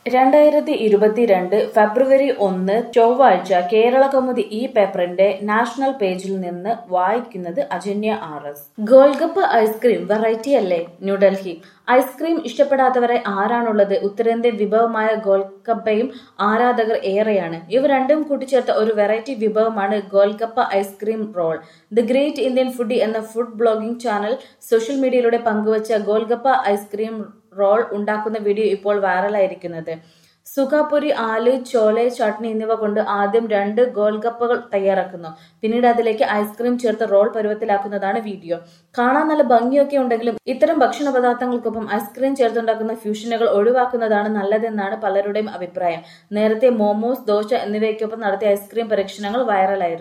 രണ്ടായിരത്തി ഇരുപത്തിരണ്ട് ഫെബ്രുവരി ഒന്ന് ചൊവ്വാഴ്ച കേരള കൗമുദി ഈ പേപ്പറിന്റെ നാഷണൽ പേജിൽ നിന്ന് വായിക്കുന്നത് Ajanya R S golgappa ice cream variety അല്ലേ ന്യൂഡൽഹി ഐസ്ക്രീം ഇഷ്ടപ്പെടാത്തവരെ ആരാണുള്ളത് ഉത്തരേന്ത്യൻ വിഭവമായ ഗോൽഗപ്പയും ആരാധകർ ഏറെയാണ് ഇവ രണ്ടും കൂട്ടിച്ചേർത്ത ഒരു വെറൈറ്റി വിഭവമാണ് golgappa ice cream roll the great Indian foodie എന്ന ഫുഡ് ബ്ലോഗിംഗ് ചാനൽ സോഷ്യൽ മീഡിയയിലൂടെ പങ്കുവച്ച ഗോൽഗപ്പ ഐസ്ക്രീം റോൾ ഉണ്ടാക്കുന്ന വീഡിയോ ഇപ്പോൾ വൈറലായിരിക്കുന്നത് സുഖാപുരി ആലു ചോലെ ചട്നി എന്നിവ കൊണ്ട് ആദ്യം രണ്ട് ഗോൽഗപ്പകൾ തയ്യാറാക്കുന്നു പിന്നീട് അതിലേക്ക് ഐസ്ക്രീം ചേർത്ത് റോൾ പരുവത്തിലാക്കുന്നതാണ് വീഡിയോ കാണാൻ നല്ല ഭംഗിയൊക്കെ ഉണ്ടെങ്കിലും ഇത്തരം ഭക്ഷണ പദാർത്ഥങ്ങൾക്കൊപ്പം ഐസ്ക്രീം ചേർത്തുണ്ടാക്കുന്ന ഫ്യൂഷനുകൾ ഒഴിവാക്കുന്നതാണ് നല്ലതെന്നാണ് പലരുടെയും അഭിപ്രായം നേരത്തെ മോമോസ് ദോശ എന്നിവയ്ക്കൊപ്പം നടത്തിയ ഐസ്ക്രീം പരീക്ഷണങ്ങൾ വൈറലായിരുന്നു